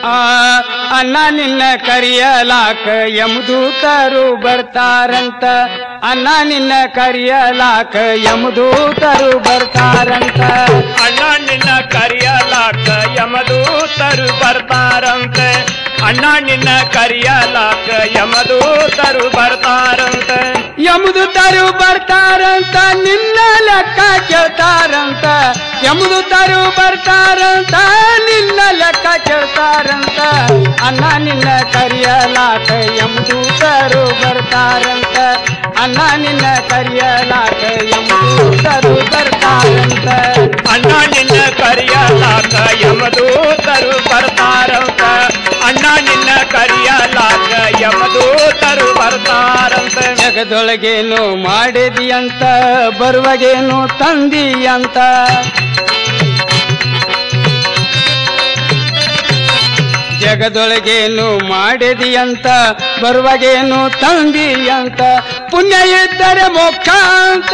ಆ ಅನ್ನ ನಿನ್ನ ಕರಿಯಲಾಕ ಯಮದೂತರು ಬರ್ತಾರಂತ ಅನ್ನ ನಿನ್ನ ಕರಿಯಲಾಕ ಯಮದೂತರು ಬರ್ತಾರಂತ ಅಣ್ಣ ನಿನ್ನ ಕರಿಯಲಾಕ ಯಮದೂತರು ಬರ್ತಾರಂತೆ ಅಣ್ಣ ನಿನ್ನ ಕರಿಯಲಾಕ ಯಮದೂತರು ಬರ್ತಾರಂತೆ ಯಮದೂತರು ಬರ್ತಾರಂತ ನಿನ್ನ ಲೆಕ್ಕ ಕೇಳ್ತಾರಂತ ಯಮದೂತರು ಬರ್ತಾರಂತ ನಿನ್ನ ಲೆಕ್ಕ ಕೇಳ್ತಾರಂತ ಅನ್ನ ನಿನ್ನ ಕರಿಯಲಾಕ ಯಮದೂತರು ಬರ್ತಾರಂತ ಅನ್ನ ನಿನ್ನ ಕರಿಯಲಾಕ ಯಮದೂತರು ಬರ್ತಾರಂತ ಅಣ್ಣ ನಿನ್ನ ಕರಿಯಲಾಕ ಯಮದೂತರು ಬರ್ತಾರಂತ ಅಣ್ಣ ನಿನ್ನ ಕರಿಯಲಾಕ ಯಮದೂತರು ಬರ್ತಾರಂತೆ ಜಗದೊಳಗೇನು ಮಾಡಿದಿಯಂತ ಬರುವಾಗೇನು ತಂದಿಯಂತ ಜಗದೊಳಗೇನು ಮಾಡಿದಿಯಂತ ಬರುವಾಗೇನು ತಂದಿಯಂತ ಪುಣ್ಯ ಇದ್ದರೆ ಮೋಕ್ಷ ಅಂತ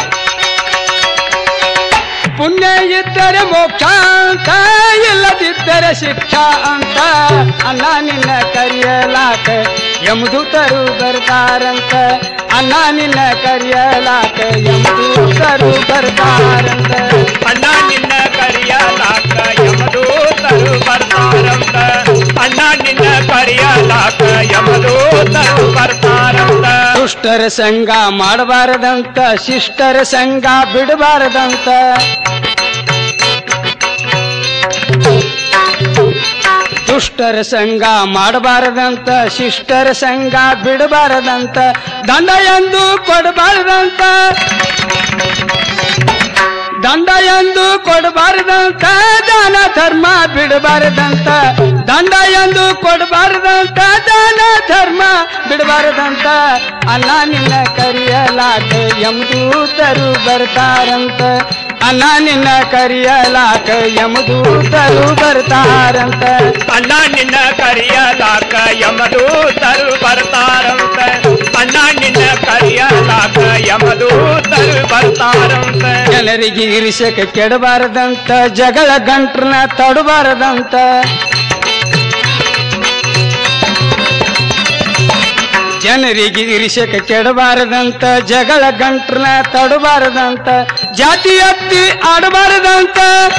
ಪುಣ್ಯ ಇದ್ದರೆ ಮೋಕ್ಷ ಅಂತ ಇಲ್ಲದಿದ್ದರೆ ಶಿಕ್ಷಾ ಅಂತ ಅನ್ನ ನಿನ್ನ ಕರಿಯಲಾಕ ಯಮದೂತರು ಬರ್ತಾರಂತ ಅನ್ನ ನಿನ್ನ ಕರಿಯಲಾಕ ಯಮದೂತರು ಬರ್ತಾರಂತ ಅಣ್ಣ ನಿನ್ನ ಕರಿಯಲಾಕ ಯಮದೂತರು ಬರ್ತಾರಂತ ಅಣ್ಣ ನಿನ್ನ ಕರಿಯಲಾಕ ಯಮದೂತರು ಬರ್ತಾರಂತ ದುಷ್ಟರ ಸಂಘ ಮಾಡಬಾರದಂತ ಶಿಷ್ಟರ ಸಂಘ ಬಿಡಬಾರದಂತ ದುಷ್ಟರ ಸಂಘ ಮಾಡಬಾರದಂತ ಶಿಷ್ಟರ ಸಂಘ ಬಿಡಬಾರದಂತ ದಂಡ ಎಂದು ಕೊಡಬಾರದಂತ ದಂಡ ಎಂದು ಕೊಡಬಾರದಂತ ದಾನ ಧರ್ಮ ಬಿಡಬಾರದಂತ ದಂಡ ಎಂದು ಕೊಡಬಾರದಂತ ದಾನ ಧರ್ಮ ಬಿಡಬಾರದಂತ ಅನ್ನ ನಿನ್ನ ಕರಿಯಲಾಕ ಯಮದೂತರು ಬರ್ತಾರಂತ ಅನ್ನ ನಿನ್ನ ಕರಿಯಲಾಕ ಯಮದೂತರು ಬರ್ತಾರಂತ ಅಣ್ಣ ನಿನ್ನ ಕರಿಯಲಾಕ ಯಮದೂತರು ಬರ್ತಾರಂತ ಅಣ್ಣ ನಿನ್ನ ಕರಿಯಲಾಕ ಯಮದೂತರು ಬರ್ತಾರಂತ ಜನರಿಗೆ ಇರಿಸಕ ಕೆಡಬಾರದಂತ ಜಗಳ ಗಂಟ್ರನ ತಡಬಾರದಂತ ಜನರಿಗೆ ಇರಿಸಕ ಕೆಡಬಾರದಂತ ಜಗಳ ಗಂಟ್ರನ ತಡಬಾರದಂತ ಜಾತಿ ಹತ್ತಿ ಆಡಬಾರದಂತ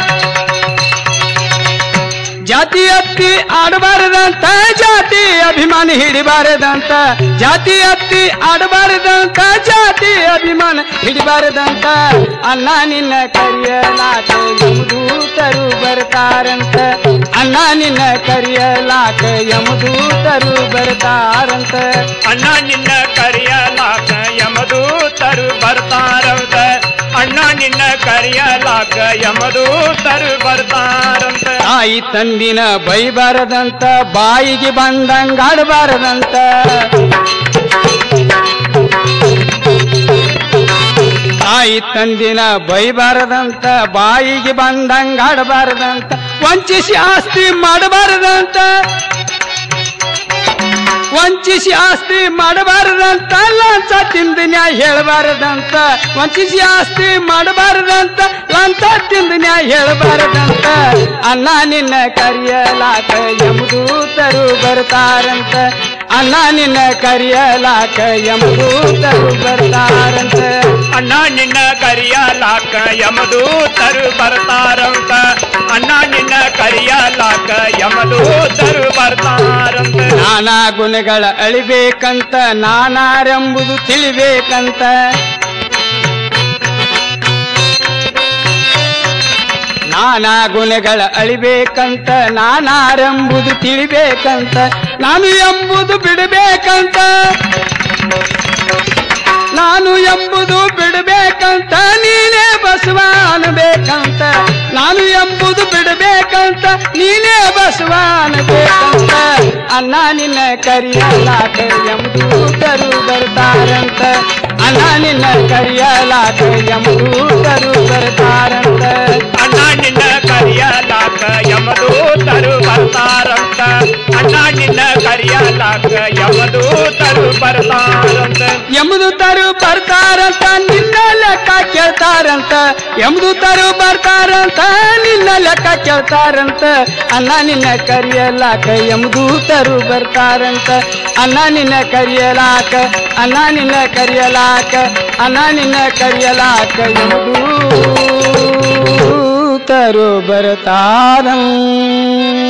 ಜಾತಿ ಹತ್ತಿ ಆಡಬಾರದಂತ ಜಾತಿ ಅಭಿಮಾನ ಹಿಡಿಬಾರದಂತ ಜಾತಿ ಹತ್ತಿ ಆಡಬಾರದಂತ ಜಾತಿ ಅಭಿಮಾನ ಹಿಡಿಬಾರದಂತ ಅನ್ನ ನಿನ್ನ ಕರಿಯಲಾಕ ಯಮದೂತರು ಬರ್ತಾರಂತ ಅನ್ನ ನಿನ್ನ ಕರಿಯಲಾಕ ಯಮದೂತರು ಬರ್ತಾರಂತ ಅಣ್ಣ ನಿನ್ನ ಕರಿಯಲಾಕ ಯಮದೂತರು ಬರ್ತಾರಂತ ಅಣ್ಣ ನಿನ್ನ ಕರಿಯಲಾಕ ಯಮದೂತರು ಬರ್ತಾರಂತ ತಾಯಿ ತಂದಿನ ಬೈಬಾರದಂತ ಬಾಯಿಗೆ ಬಂದಂಗ ಆಡಬಾರದಂತ ತಾಯಿ ತಂದಿನ ಬೈಬಾರದಂತ ಬಾಯಿಗೆ ಬಂದಂಗ ಆಡಬಾರದಂತ ವಂಚಿಸಿ ಆಸ್ತಿ ಮಾಡಬಾರದಂತ ವಂಚಿಸಿ ಆಸ್ತಿ ಮಾಡಬಾರದಂತ ಲಂಚ ತಿಂದು ನ್ಯಾಯ ಹೇಳಬಾರದಂತ ವಂಚಿಸಿ ಆಸ್ತಿ ಮಾಡಬಾರದಂತ ಲಂಚ ತಿಂದು ನ್ಯಾಯ ಹೇಳಬಾರದಂತ ಅನ್ನ ನಿನ್ನ ಕರಿಯಲಾಕ ಯಮದೂತರು ಬರ್ತಾರಂತ ಅನ್ನ ನಿನ್ನ ಕರಿಯಲಾಕ ಯಮದೂತರು ಬರ್ತಾರಂತ ಅಣ್ಣ ನಿನ್ನ ಕರಿಯಲಾಕ ಯಮದೂತರು ಬರ್ತಾರಂತ ಅಣ್ಣ ನಿನ್ನ ಕರಿಯಲಾಕ ಯಮದೂತರು ಬರ್ತಾರಂತ ನಾನಾ ಗುಣಗಳ ಅಳಿಬೇಕಂತ ನಾನಾರೆಂಬುದು ತಿಳಿಬೇಕಂತ ನಾನಾ ಗುಣಗಳ ಅಳಿಬೇಕಂತ ನಾನಾರೆಂಬುದು ತಿಳಿಬೇಕಂತ ನಾನು ಎಂಬುದು ಬಿಡಬೇಕಂತ ನಾನು ಎಂಬುದು ಬಿಡಬೇಕಂತ ನೀನೇ ಬಸವ ಅನ್ಬೇಕಂತ ನಾನು ಎಂಬುದು ಬಿಡಬೇಕಂತ ನೀನೇ ಬಸವ ಅನ್ಬೇಕಂತ ಅನ್ನ ನಿನ್ನ ಕರಿಯಲಾಕ ಎಂಬೂತರು ಬರ್ತಾರಂತ ಅನ್ನ ನಿನ್ನ ಕರಿಯಲಾಕ ಎಂಬೂತರು ಬರ್ತಾರಂತ ಅಣ್ಣ ನಿನ್ನ ಕರಿಯಲಾಕ ಯಮದೂತರು ಬರ್ತಾರಂತ ಅಣ್ಣ ನಿನ್ನ ಕರಿಯಲಾಕ ಯಮದೂತರು ಬರ್ತಾರಂತ ಯಮದೂತರು ಬರ್ತಾರಂತ ನಿನ್ನ ಲೆಕ್ಕ ಕೇಳ್ತಾರಂತ ಯಮದೂತರು ಬರ್ತಾರಂತ ನಿನ್ನ ಲೆಕ್ಕ ಕೇಳ್ತಾರಂತ ಅನ್ನ ನಿನ್ನ ಕರಿಯಲಾಕ ಯಮದೂತರು ಬರ್ತಾರಂತ ಅನ್ನ ನಿನ್ನ ಕರಿಯಲಾಕ ಅನ್ನ ನಿನ್ನ ಕರಿಯಲಾಕ ಅನ್ನ ನಿನ್ನ ಕರಿಯಲಾಕ ಯಮದೂತರು ಬರ್ತಾರಂತ